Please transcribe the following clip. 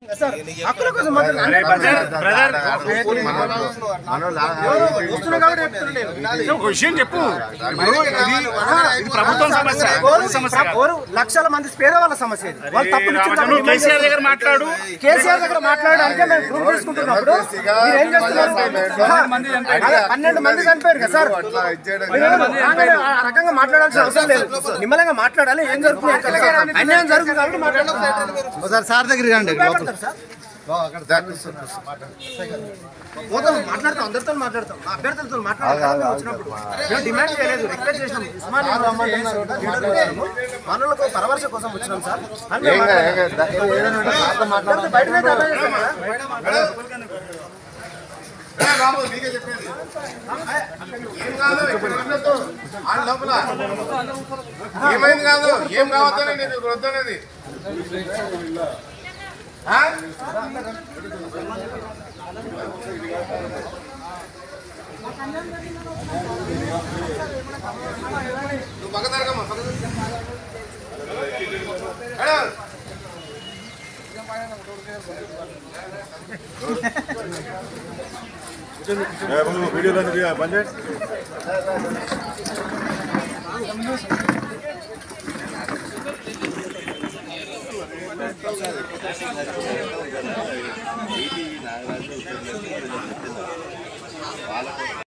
Sir హక్కుల కోసం మాట్లాడండి. వస్తున్నా కాబట్టి చెప్తున్నా నేను. ఒక విషయం చెప్పు ఇప్పుడు ఇది ఇది ప్రభుత్వం సమస్య ఎవరు- సమస్య కాదు. ఎవరు లక్షల మంది పేదవాళ్ళ సమస్య ఇది వాళ్ళు తప్పు రామచంద్ర, నువ్వు కేసీఆర్ దగ్గర మాట్లాడు కేసీఆర్ దగ్గర మాట్లాడడానికి మేము ప్రూఫ్ తీసుకుంటున్నప్పుడు మీరు ఏం చేస్తున్నారు అదే, పన్నెండు మంది చనిపోయారు కదా సార్ మీరు రాగానే ఆ రకంగా మాట్లాడాల్సిన అవసరం లేదు నిమ్మలంగా మాట్లాడాలి ఏం జరుగుతుంది ఏం కాదు. అన్యాయం జరుగుతుంది కాబట్టి మాట్లాడాలి ఒకసారి సార్ దగ్గర రండి భయపడతారు సార్ పోతాం మాట్లాడతాం అందరితో మాట్లాడతాం మా అభ్యర్థులతో మాట్లాడతాం వచ్చినప్పుడు మేము డిమాండ్ చేయలేదు రిక్వెస్ట్ చేసినాం ఉస్మానియా రమ్మన్నారు మనలకు పరామర్శ కోసం వచ్చినాం సార్ అని మేము మాట్లాడాం. అభ్యర్థులు బయటనే ధర్నా చేస్తాం కదా. ఏమైంది కాదు ఏం కావద్దనే నీకు ఇక్కడ వద్దనేది ఆ? నువ్వు పక్క జరగమ్మా, పక్క జరగ. మేడం. వీడియో బంద్ చేయండి